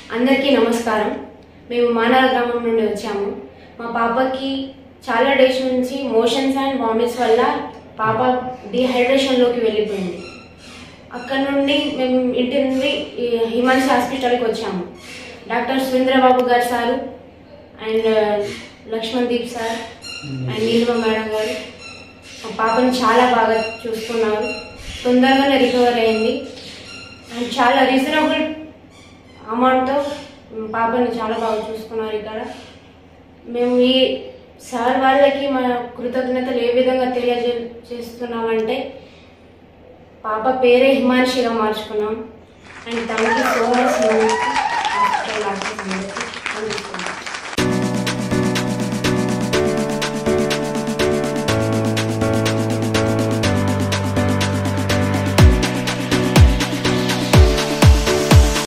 అందరికీ నమస్కారం మేము మానవ గ్రామం నుండి వచ్చాము మా పాపకి చాలా డేస్ నుంచి మోషన్స్ అండ్ వామిట్స్ వల్ల పాప డిహైడ్రేషన్లోకి వెళ్ళిపోయింది అక్కడ నుండి మేము ఇంటి నుండి ఈ హిమాన్సి హాస్పిటల్కి వచ్చాము డాక్టర్ సురేంద్రబాబు గారు sir and Lakshman Deep sir and Neelima madam గారు మా పాపని చాలా బాగా చూసుకున్నారు తొందరగానే రికవర్ అయింది అండ్ చాలా రీజనబుల్ అమౌంట్తో పాపని చాలా బాగా చూసుకున్నారు ఇక్కడ మేము ఈ సార్ వాళ్ళకి మన కృతజ్ఞతలు ఏ విధంగా తెలియజే చేస్తున్నామంటే పాప పేరే హిమాన్షిగా మార్చుకున్నాం and thank you so much